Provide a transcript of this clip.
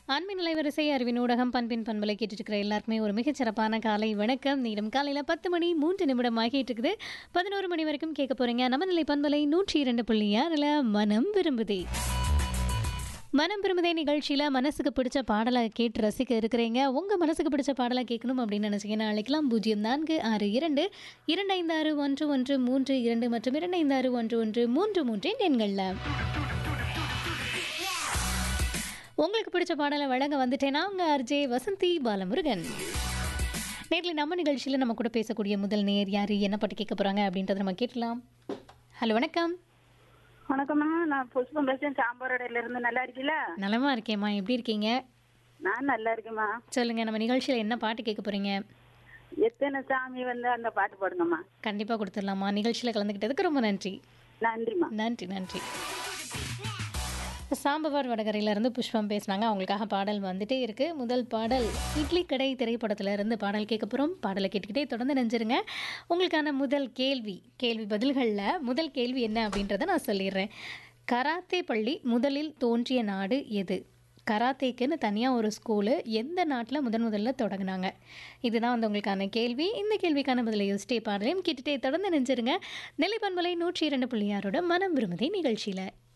அன்பின் நிலைவரிசை அறிவின் ஊடகம் பண்பின் பண்பலை கேட்டுட்டு இருக்கிற எல்லாருக்குமே ஒரு மிகச்சிறப்பான காலை வணக்கம் நேரம் காலையில் பத்து மணி மூன்று நிமிடம் ஆகிட்டு இருக்குது பதினோரு மணி வரைக்கும் கேட்க போறீங்க நம்ம நிலை பண்பலை நூற்றி இரண்டு புள்ளி ஆறில் மனம் விரும்புதே மனம் விரும்புதே நிகழ்ச்சியில் மனசுக்கு பிடிச்ச பாடலை கேட்டு ரசிக்க இருக்கிறீங்க உங்கள் மனசுக்கு பிடிச்ச பாடலை கேட்கணும் அப்படின்னு நினச்சிங்கன்னா அழைக்கலாம் பூஜ்ஜியம் நான்கு ஆறு இரண்டு இரண்டு ஐந்து ஆறு ஒன்று ஒன்று மூன்று இரண்டு மற்றும் இரண்டு ஐந்து ஆறு ஒன்று ஒன்று மூன்று மூன்று எண்களில் உங்களுக்கு பிடிச்ச பாடலை வழங்க வந்துட்டேன்னா உங்க அர்ஜே வசந்தி பாலமுருகன் நேரில் நம்ம நிகழ்ச்சியில் நம்ம கூட பேசக்கூடிய முதல் நேர் யார் என்ன பாட்டு கேட்க போகிறாங்க அப்படின்றத நம்ம கேட்கலாம் ஹலோ வணக்கம் வணக்கம்மா நான் புஷ்பம் பேசுறேன் சாம்பாரோடையில இருந்து நல்லா இருக்கீங்களா நலமா இருக்கேம்மா எப்படி இருக்கீங்க நான் நல்லா இருக்கேம்மா சொல்லுங்க நம்ம நிகழ்ச்சியில் என்ன பாட்டு கேட்க போறீங்க எத்தனை சாமி வந்து அந்த பாட்டு பாடுங்கம்மா கண்டிப்பாக கொடுத்துடலாமா நிகழ்ச்சியில் கலந்துக்கிட்டதுக்கு ரொம்ப நன்றி நன்றிம்மா நன்றி நன்றி சாம்பவார் வடகரையில இருந்து புஷ்பம் பேசுனாங்க அவங்களுக்காக பாடல் வந்துட்டே இருக்கு முதல் பாடல் இட்லி கடை திரைப்படத்துல இருந்து பாடல் கேட்க போகிறோம் பாடலை கேட்டுக்கிட்டே தொடர்ந்து நெஞ்சிருங்க உங்களுக்கான முதல் கேள்வி கேள்வி பதில்களில் முதல் கேள்வி என்ன அப்படின்றத நான் சொல்லிடுறேன் கராத்தே பள்ளி முதலில் தோன்றிய நாடு எது கராத்தேக்குன்னு தனியாக ஒரு ஸ்கூலு எந்த நாட்டில் முதன் முதல்ல தொடங்கினாங்க இதுதான் வந்து உங்களுக்கான கேள்வி இந்த கேள்விக்கான பதிலை யோசிச்சிட்டே பாடலையும் கேட்டுட்டே தொடர்ந்து நெஞ்சிருங்க நெல்லை பண்பலை நூற்றி இரண்டு புள்ளியாரோட மனம் விரும்புதே நிகழ்ச்சியில்